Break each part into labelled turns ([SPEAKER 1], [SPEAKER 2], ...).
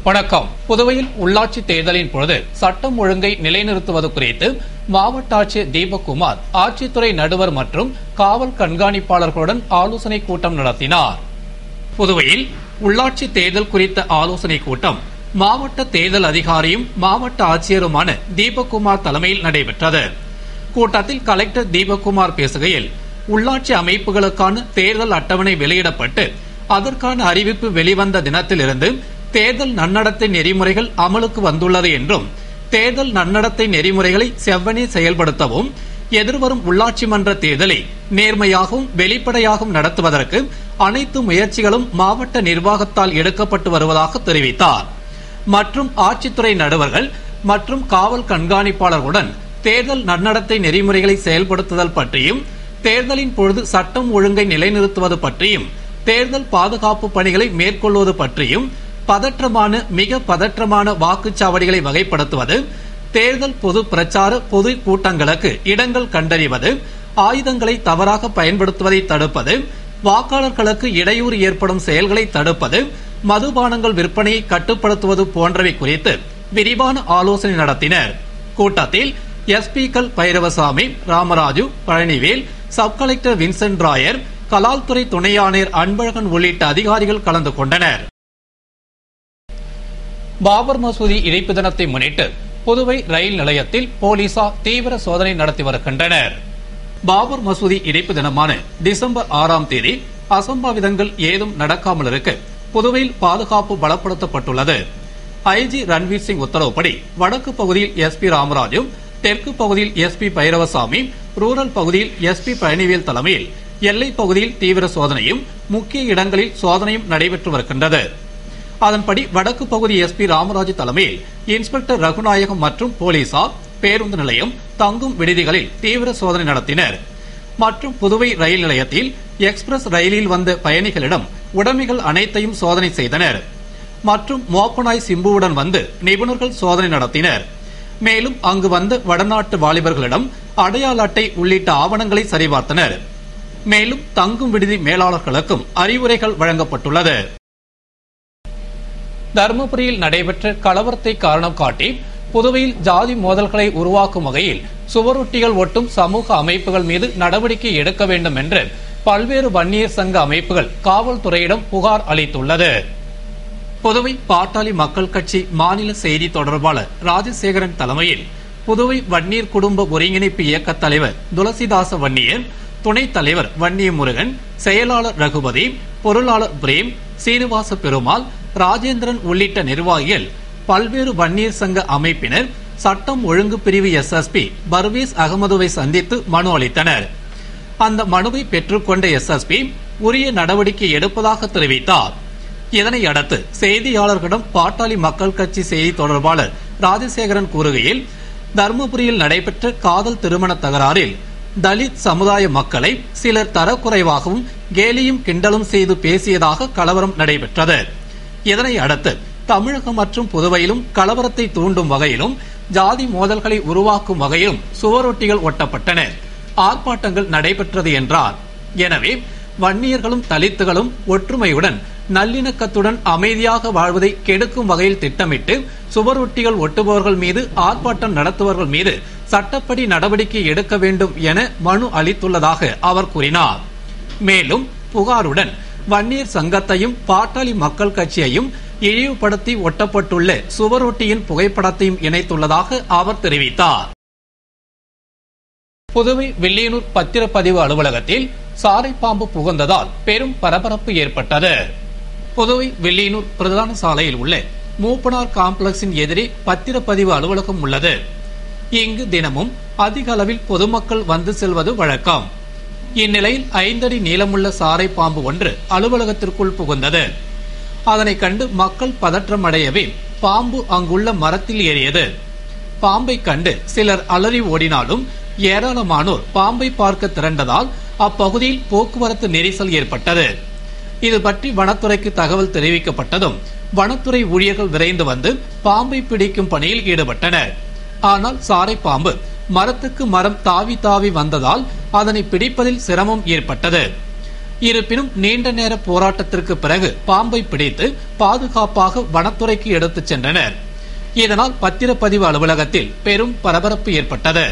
[SPEAKER 1] வணக்கம் புதுவையில் உள்ளாட்சி தேர்தலின் பொழுது சட்டம் ஒழுங்கை நிலைநிறுத்துவது குறித்து மாவட்ட ஆட்சியர் தீபக்குமார் ஆட்சித்துறை நடுவர் மற்றும் காவல் கண்காணிப்பாளர்களுடன் ஆலோசனை கூட்டம் நடத்தினார் புதுவையில் உள்ளாட்சி தேர்தல் குறித்த ஆலோசனை கூட்டம் மாவட்ட தேர்தல் அதிகாரியும் மாவட்ட ஆட்சியருமான தீபக்குமார் தலைமையில் நடைபெற்றது கூட்டத்தில் கலெக்டர் தீபக்குமார் பேசுகையில் உள்ளாட்சி அமைப்புகளுக்கான தேர்தல் அட்டவணை வெளியிடப்பட்டு அதற்கான அறிவிப்பு வெளிவந்த தினத்திலிருந்து தேர்தல் நன்னடத்தை நெறிமுறைகள் அமலுக்கு வந்துள்ளது என்றும் தேர்தல் நன்னடத்தை நெறிமுறைகளை செவ்வனே செயல்படுத்தவும் எதிர்வரும் உள்ளாட்சி மன்ற தேர்தலை நேர்மையாகவும் வெளிப்படையாகவும் நடத்துவதற்கு அனைத்து முயற்சிகளும் மாவட்ட நிர்வாகத்தால் எடுக்கப்பட்டு வருவதாக தெரிவித்தார் மற்றும் ஆட்சித்துறை நடுவர்கள் மற்றும் காவல் கண்காணிப்பாளர்களுடன் தேர்தல் நன்னடத்தை நெறிமுறைகளை செயல்படுத்துதல் பற்றியும் தேர்தலின் பொழுது சட்டம் ஒழுங்கை நிலைநிறுத்துவது பற்றியும் தேர்தல் பாதுகாப்பு பணிகளை மேற்கொள்வது பற்றியும் பதற்றமான மிக பதற்றமான வாக்குச்சாவடிகளை வகைப்படுத்துவது தேர்தல் பொது பிரச்சார பொது கூட்டங்களுக்கு இடங்கள் கண்டறிவது ஆயுதங்களை தவறாக பயன்படுத்துவதை தடுப்பது வாக்காளர்களுக்கு இடையூறு ஏற்படும் செயல்களை தடுப்பது மதுபானங்கள் விற்பனையை கட்டுப்படுத்துவது போன்றவை குறித்து விரிவான ஆலோசனை நடத்தினர் கூட்டத்தில் எஸ்பிக்கள் Bhairavasamy Ramaraju Palanivel sub collector Vincent Rayar கலால்துறை துணை ஆணையர் அன்பழகன் உள்ளிட்ட அதிகாரிகள் கலந்து கொண்டனர் பாபர் மசூதி இணைப்பு தினத்தை முன்னிட்டு புதுவை ரயில் நிலையத்தில் போலீசார் தீவிர சோதனை நடத்தி வருகின்றனர் பாபர் மசூதி இணைப்பு தினமான டிசம்பர் ஆறாம் தேதி அசம்பாவிதங்கள் ஏதும் நடக்காமல் இருக்க புதுவையில் பாதுகாப்பு பலப்படுத்தப்பட்டுள்ளது ஐஜி ரன்வீர் சிங் உத்தரவுப்படி வடக்கு பகுதியில் எஸ்பி ராமராஜு தெற்கு பகுதியில் எஸ்பி பைரவசாமி ரூரல் பகுதியில் எஸ்பி பழனிவேல் தலைமையில் எல்லை பகுதியில் தீவிர சோதனையும் முக்கிய இடங்களில் சோதனையும் நடைபெற்று வருகின்றது அதன்படி வடக்கு பகுதி எஸ்பி ராமராஜு தலைமையில் இன்ஸ்பெக்டர் ரகுநாயகம் மற்றும் போலீசார் பேருந்து நிலையம் தங்கும் விடுதிகளில் தீவிர சோதனை நடத்தினர் மற்றும் புதுவை ரயில் நிலையத்தில் எக்ஸ்பிரஸ் ரயிலில் வந்த பயணிகளிடம் உடைமைகள் அனைத்தையும் சோதனை செய்தனர் மற்றும் மோப்பனாய் சிம்புவுடன் வந்து நிபுணர்கள் சோதனை நடத்தினர் மேலும் அங்கு வந்த வடநாட்டு வாலிபர்களிடம் அடையாள அட்டை உள்ளிட்ட ஆவணங்களை சரிபார்த்தனர் மேலும் தங்கும் விடுதி மேலாளர்களுக்கும் அறிவுரைகள் வழங்கப்பட்டுள்ளது தருமபுரியில் நடைபெற்ற கலவரத்தை காரணம் காட்டி புதுவையில் ஜாதி மோதல்களை உருவாக்கும் வகையில் சுவரொட்டிகள் ஒட்டும் சமூக அமைப்புகள் மீது நடவடிக்கை எடுக்க வேண்டும் என்று பல்வேறு வன்னியர் சங்க அமைப்புகள் காவல்துறையிடம் புகார் அளித்துள்ளது புதுவை பாட்டாளி மக்கள் கட்சி மாநில செய்தி தொடர்பாளர் ராஜசேகரன் தலைமையில் புதுவை வன்னியர் குடும்ப ஒருங்கிணைப்பு இயக்க தலைவர் துளசிதாச வன்னியர் துணைத் தலைவர் வன்னிய முருகன் செயலாளர் ரகுபதி பொருளாளர் பிரேம் சீனிவாச பெருமாள் ராஜேந்திரன் உள்ளிட்ட நிர்வாகிகள் பல்வேறு வன்னியர் சங்க அமைப்பினர் சட்டம் ஒழுங்கு பிரிவு எஸ்எஸ்பி பர்வேஸ் அகமதுவை சந்தித்து மனு அளித்தனர் அந்த மனுவை பெற்றுக்கொண்ட எஸ்எஸ்பி உரிய நடவடிக்கை எடுப்பதாக தெரிவித்தார் இதனை அடுத்து செய்தியாளர்களிடம் பாட்டாளி மக்கள் கட்சி செய்தி தொடர்பாளர் ராஜசேகரன் கூறுகையில் தருமபுரியில் நடைபெற்ற காதல் திருமண தகராறில் தலித் சமுதாய மக்களை சிலர் தரக்குறைவாகவும் கேலியும் கிண்டலும் செய்து பேசியதாக கலவரம் நடைபெற்றது இதனை அடுத்து தமிழகம் மற்றும் புதுவையிலும் கலவரத்தை தூண்டும் வகையிலும் ஜாதி மோதல்களை உருவாக்கும் வகையிலும் சுவரொட்டிகள் ஒட்டப்பட்டன ஆர்ப்பாட்டங்கள் நடைபெற்றது என்றார் எனவே வன்னியர்களும் தலித்துகளும் ஒற்றுமையுடன் நல்லிணக்கத்துடன் அமைதியாக வாழ்வதை கெடுக்கும் வகையில் திட்டமிட்டு சுவரொட்டிகள் ஒட்டுபவர்கள் மீது ஆர்ப்பாட்டம் நடத்துபவர்கள் மீது சட்டப்படி நடவடிக்கை எடுக்க வேண்டும் என மனு அளித்துள்ளதாக அவர் கூறினார் மேலும் புகாருடன் வன்னியர் சங்கத்தையும் பாட்டாளி மக்கள் கட்சியையும் இழிவுபடுத்தி ஒட்டப்பட்டுள்ள சுவரொட்டியின் புகைப்படத்தையும் இணைத்துள்ளதாக அவர் தெரிவித்தார் புதுவை வில்லியனூர் பத்திரப்பதிவு அலுவலகத்தில் சாரை பாம்பு புகுந்ததால் பெரும் பரபரப்பு ஏற்பட்டது புதுவை வில்லியனூர் பிரதான சாலையில் உள்ள மூப்பனார் காம்ப்ளெக்ஸின் எதிரே பத்திரப்பதிவு அலுவலகம் உள்ளது இங்கு தினமும் அதிக அளவில் பொதுமக்கள் வந்து செல்வது வழக்கம் இந்நிலையில் ஐந்தடி நீளமுள்ள சாரை பாம்பு ஒன்று அலுவலகத்திற்குள் புகுந்தது அதனை கண்டு மக்கள் பதற்றம் அடையவே பாம்பு அங்குள்ள மரத்தில் ஏறியது பாம்பை கண்டு சிலர் அலறி ஓடினாலும் ஏராளமானோர் பாம்பை பார்க்க திரண்டதால் அப்பகுதியில் போக்குவரத்து நெரிசல் ஏற்பட்டது இது பற்றி வனத்துறைக்கு தகவல் தெரிவிக்கப்பட்டதும் வனத்துறை ஊழியர்கள் விரைந்து வந்து பாம்பை பிடிக்கும் பணியில் ஈடுபட்டனர் ஆனால் சாரை பாம்பு மரத்துக்கு மரம் தாவி தாவி வந்ததால் அதனை பிடிப்பதில் சிரமம் ஏற்பட்டது இருப்பினும் நீண்ட நேர போராட்டத்திற்கு பிறகு பாம்பை பிடித்து பாதுகாப்பாக வனத்துறைக்கு எடுத்துச் சென்றனர் இதனால் பத்திரப்பதிவு அலுவலகத்தில் பெரும் பரபரப்பு ஏற்பட்டது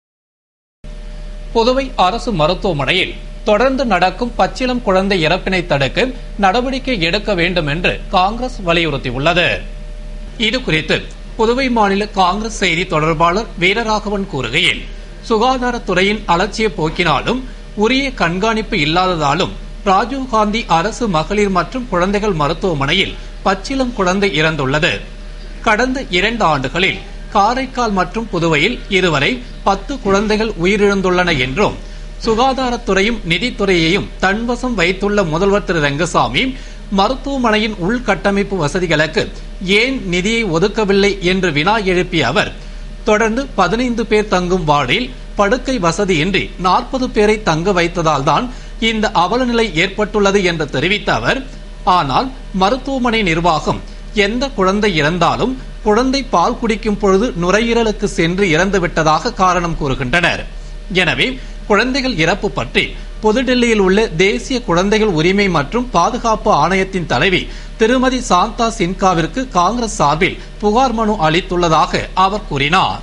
[SPEAKER 1] புதுவை அரசு மருத்துவமனையில் தொடர்ந்து நடக்கும் பச்சிளம் குழந்தை இறப்பினை தடுக்க நடவடிக்கை எடுக்க வேண்டும் என்று காங்கிரஸ் வலியுறுத்தியுள்ளது இது குறித்து புதுவை மாநில காங்கிரஸ் செய்தி தொடர்பாளர் வீரராகவன் கூறுகையில் சுகாதாரத்துறையின் அலட்சிய போக்கினாலும் உரிய கண்காணிப்பு இல்லாததாலும் ராஜீவ்காந்தி அரசு மகளிர் மற்றும் குழந்தைகள் மருத்துவமனையில் பச்சிளம் குழந்தை இறந்துள்ளது கடந்த இரண்டு ஆண்டுகளில் காரைக்கால் மற்றும் புதுவையில் இதுவரை பத்து குழந்தைகள் உயிரிழந்துள்ளன என்றும் சுகாதாரத்துறையும் நிதித்துறையையும் தன்வசம் வைத்துள்ள முதல்வர் திரு ரங்கசாமி மருத்துவமனையின் உள்கட்டமைப்பு வசதிகளுக்கு ஏன் நிதியை ஒதுக்கவில்லை என்று வினா எழுப்பிய அவர் தொடர்ந்து பதினைந்து பேர் தங்கும் வார்டில் படுக்கை வசதியின்றி நாற்பது பேரை தங்க வைத்ததால் தான் இந்த அவலநிலை ஏற்பட்டுள்ளது என்று தெரிவித்த அவர் ஆனால் மருத்துவமனை நிர்வாகம் எந்த குழந்தை இறந்தாலும் குழந்தை பால் குடிக்கும் பொழுது நுரையீரலுக்கு சென்று இறந்து விட்டதாக காரணம் கூறுகின்றனர் எனவே குழந்தைகள் இறப்பு பற்றி புதுடெல்லியில் உள்ள தேசிய குழந்தைகள் உரிமை மற்றும் பாதுகாப்பு ஆணையத்தின் தலைவி திருமதி சாந்தா சின்காவிற்கு காங்கிரஸ் சார்பில் புகார் மனு அளித்துள்ளதாக அவர் கூறினார்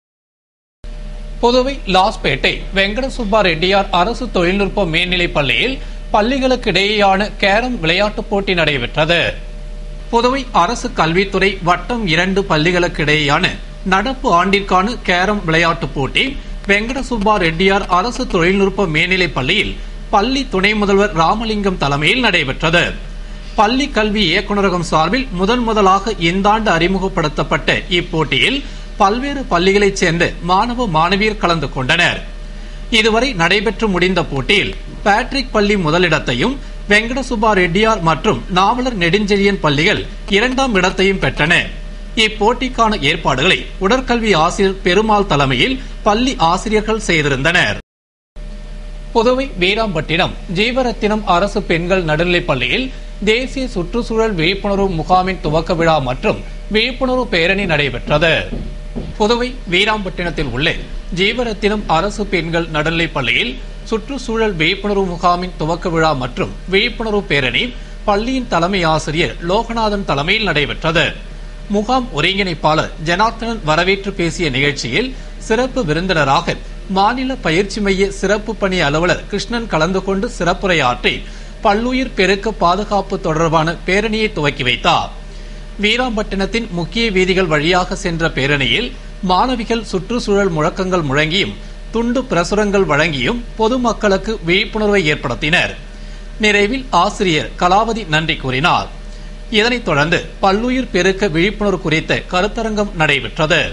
[SPEAKER 1] புதுவை லாஸ்பேட்டை வெங்கட சுப்பா ரெட்டியார் அரசு தொழில்நுட்ப மேல்நிலைப் பள்ளியில் பள்ளிகளுக்கு இடையேயான கேரம் விளையாட்டுப் போட்டி நடைபெற்றது புதுவை அரசு கல்வித்துறை வட்டம் இரண்டு பள்ளிகளுக்கு இடையேயான நடப்பு ஆண்டிற்கான கேரம் விளையாட்டுப் போட்டி வெங்கட சுப்பா ரெட்டியார் அரசு தொழில்நுட்ப மேல்நிலைப் பள்ளியில் பள்ளி துணை முதல்வர் ராமலிங்கம் தலைமையில் நடைபெற்றது பள்ளி கல்வி இயக்குநரகம் சார்பில் முதன் முதலாக இந்த ஆண்டு அறிமுகப்படுத்தப்பட்ட இப்போட்டியில் பல்வேறு பள்ளிகளைச் சேர்ந்த மாணவ மாணவியர் கலந்து கொண்டனர் இதுவரை நடைபெற்று முடிந்த போட்டியில் பேட்ரிக் பள்ளி முதலிடத்தையும் வெங்கட சுப்பா ரெட்டியார் மற்றும் நாவலர் நெடுஞ்செழியன் பள்ளிகள் இரண்டாம் இடத்தையும் பெற்றன இப்போட்டிக்கான ஏற்பாடுகளை உடற்கல்வி ஆசிரியர் பெருமாள் தலைமையில் பள்ளி ஆசிரியர்கள் செய்திருந்தனர் புதுவை வீராம்பட்டினம் ஜீவரத்தினம் அரசு பெண்கள் நடுநிலைப் பள்ளியில் தேசிய சுற்றுச்சூழல் விழிப்புணர்வு முகாமின் துவக்க விழா மற்றும் விழிப்புணர்வு பேரணி நடைபெற்றது புதுவை வீராம்பட்டினத்தில் உள்ள ஜீவரத்தினம் அரசு பெண்கள் நடுநிலைப் பள்ளியில் சுற்றுச்சூழல் விழிப்புணர்வு முகாமின் துவக்க விழா மற்றும் விழிப்புணர்வு பேரணி பள்ளியின் தலைமை ஆசிரியர் லோகநாதன் தலைமையில் நடைபெற்றது முகாம் ஒருங்கிணைப்பாளர் ஜனார்த்தனன் வரவேற்று பேசிய நிகழ்ச்சியில் சிறப்பு விருந்தினராக மாநில பயிற்சி மைய சிறப்பு பணி அலுவலர் கிருஷ்ணன் கலந்து கொண்டு சிறப்புரையாற்றி பல்லுயிர் பெருக்க பாதுகாப்பு தொடர்பான பேரணியை துவக்கி வைத்தார் வீராம்பட்டினத்தின் முக்கிய வீதிகள் வழியாக சென்ற பேரணியில் மாணவிகள் சுற்றுச்சூழல் முழக்கங்கள் முழங்கியும் துண்டு பிரசுரங்கள் வழங்கியும் பொதுமக்களுக்கு விழிப்புணர்வை ஏற்படுத்தினர் நிறைவில் ஆசிரியர் கலாவதி நன்றி கூறினார் இதனைத் தொடர்ந்து பல்லுயிர் பெருக்க விழிப்புணர்வு குறித்த கருத்தரங்கம் நடைபெற்றது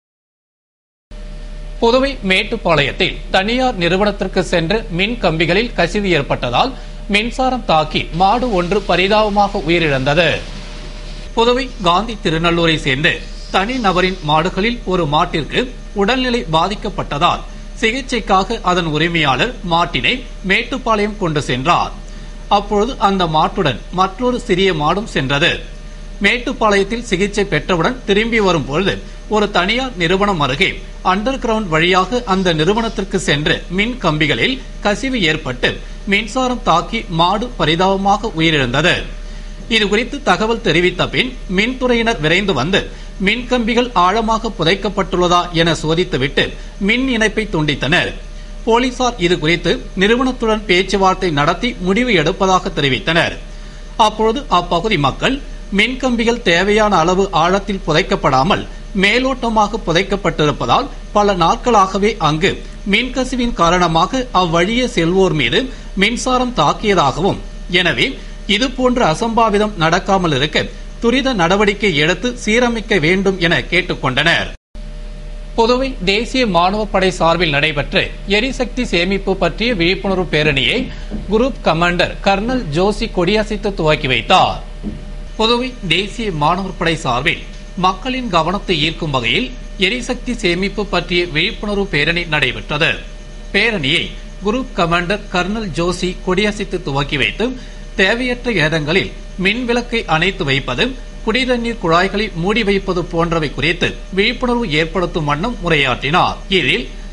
[SPEAKER 1] புதுவை மேட்டுப்பாளையத்தில் தனியார் நிறுவனத்திற்கு சென்ற மின் கம்பிகளில் கசிவு ஏற்பட்டதால் மின்சாரம் தாக்கி மாடு ஒன்று பரிதாபமாக உயிரிழந்தது புதுவை காந்தி திருநள்ளூரை சேர்ந்த தனி நபரின் மாடுகளில் ஒரு மாட்டிற்கு உடல்நிலை பாதிக்கப்பட்டதால் சிகிச்சைக்காக அதன் உரிமையாளர் மாட்டினை மேட்டுப்பாளையம் கொண்டு சென்றார் அப்பொழுது அந்த மாட்டுடன் மற்றொரு சிறிய மாடும் சென்றது மேட்டுப்பாளையத்தில் சிகிச்சை பெற்றவுடன் திரும்பி வரும் பொழுது ஒரு தனியார் நிறுவனம் அருகே அண்டர் கிரவுண்ட் வழியாக அந்த நிறுவனத்திற்கு சென்ற மின் கம்பிகளில் கசிவு ஏற்பட்டு மின்சாரம் தாக்கி மாடு பரிதாபமாக உயிரிழந்தது இதுகுறித்து தகவல் தெரிவித்த பின் மின்துறையினர் விரைந்து வந்து மின் கம்பிகள் ஆழமாக புதைக்கப்பட்டுள்ளதா என சோதித்துவிட்டு மின் இணைப்பை துண்டித்தனர் போலீசார் இது குறித்து நிறுவனத்துடன் பேச்சுவார்த்தை நடத்தி முடிவு எடுப்பதாக தெரிவித்தனர் அப்பொழுது அப்பகுதி மக்கள் மின்கம்பிகள் தேவையான அளவு ஆழத்தில் புதைக்கப்படாமல் மேலோட்டமாக புதைக்கப்பட்டிருப்பதால் பல நாட்களாகவே அங்கு மின்கசிவின் காரணமாக அவ்வழியே செல்வோர் மீது மின்சாரம் தாக்கியதாகவும் எனவே இதுபோன்ற அசம்பாவிதம் நடக்காமல் இருக்க துரித நடவடிக்கை எடுத்து சீரமைக்க வேண்டும் என கேட்டுக்கொண்டனர் புதுவை தேசிய மாணவர் படை சார்பில் நடைபெற்ற எரிசக்தி சேமிப்பு பற்றிய விழிப்புணர்வு பேரணியை குரூப் கமாண்டர் கர்னல் ஜோசி கொடியசைத்து துவக்கி வைத்தார் புதுவை தேசிய மாணவர் படை சார்பில் மக்களின் கவனத்தை ஈர்க்கும் வகையில் எரிசக்தி சேமிப்பு பற்றிய விழிப்புணர்வு பேரணி நடைபெற்றது பேரணியை குரூப் கமாண்டர் கர்னல் ஜோசி கொடியசைத்து துவக்கி வைத்து தேவையற்ற இடங்களில் மின் விளக்கை அணைத்து வைப்பது குடிதண்ணீர் குழாய்களை மூடி வைப்பது போன்றவை குறித்து விழிப்புணர்வு ஏற்படுத்தும் வண்ணம் உரையாற்றினார் இதில்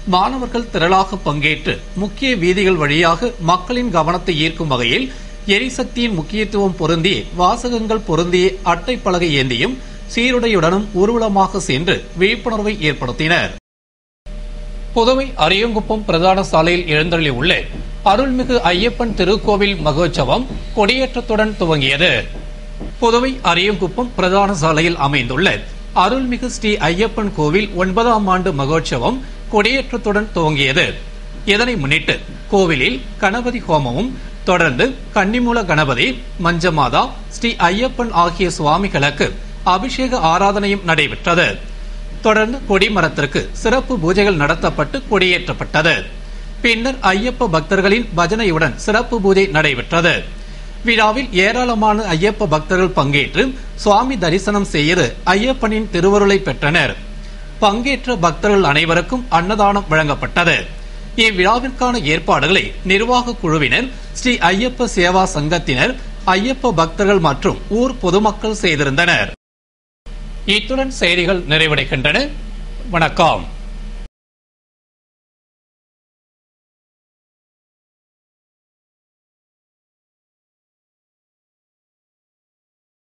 [SPEAKER 1] மாணவர்கள் திரளாக பங்கேற்று முக்கிய வீதிகள் வழியாக மக்களின் கவனத்தை ஈர்க்கும் வகையில் எரிசக்தியின் முக்கியத்துவம் பொருந்திய வாசகங்கள் பொருந்திய அட்டை பலகை ஏந்தியும் சீருடையுடனும் ஊர்வலமாக சென்று விழிப்புணர்வை ஏற்படுத்தினர் புதுவை அரியங்குப்பம் பிரதான சாலையில் எழுந்தருளி உள்ள அருள்மிகு ஐயப்பன் திருக்கோவில் மகோற்சவம் கொடியேற்றத்துடன் துவங்கியது புதுவை அரியங்குப்பம் பிரதான சாலையில் அமைந்துள்ள அருள்மிகு ஸ்ரீ ஐயப்பன் கோவில் ஒன்பதாம் ஆண்டு மகோற்சவம் கொடியேற்றத்துடன் துவங்கியது இதனை முன்னிட்டு கோவிலில் கணபதி ஹோமமும் தொடர்ந்து கன்னிமூல கணபதி மஞ்சமாதா ஸ்ரீ ஐயப்பன் ஆகிய சுவாமிகளுக்கு அபிஷேக ஆராதனையும் நடைபெற்றது தொடர்ந்து கொடிமரத்திற்கு சிறப்பு பூஜைகள் நடத்தப்பட்டு கொடியேற்றப்பட்டது பின்னர் ஐயப்ப பக்தர்களின் பஜனையுடன் சிறப்பு பூஜை நடைபெற்றது விழாவில் ஏராளமான ஐயப்ப பக்தர்கள் பங்கேற்று சுவாமி தரிசனம் செய்து ஐயப்பனின் திருவருளை பெற்றனர் பங்கேற்ற பக்தர்கள் அனைவருக்கும் அன்னதானம் வழங்கப்பட்டது இவ்விழாவிற்கான ஏற்பாடுகளை நிர்வாக குழுவினர் ஸ்ரீ ஐயப்ப சேவா சங்கத்தினர் ஐயப்ப பக்தர்கள் மற்றும் ஊர் பொதுமக்கள் செய்திருந்தனர் இத்துடன் செய்திகள் நிறைவடைகின்றன வணக்கம்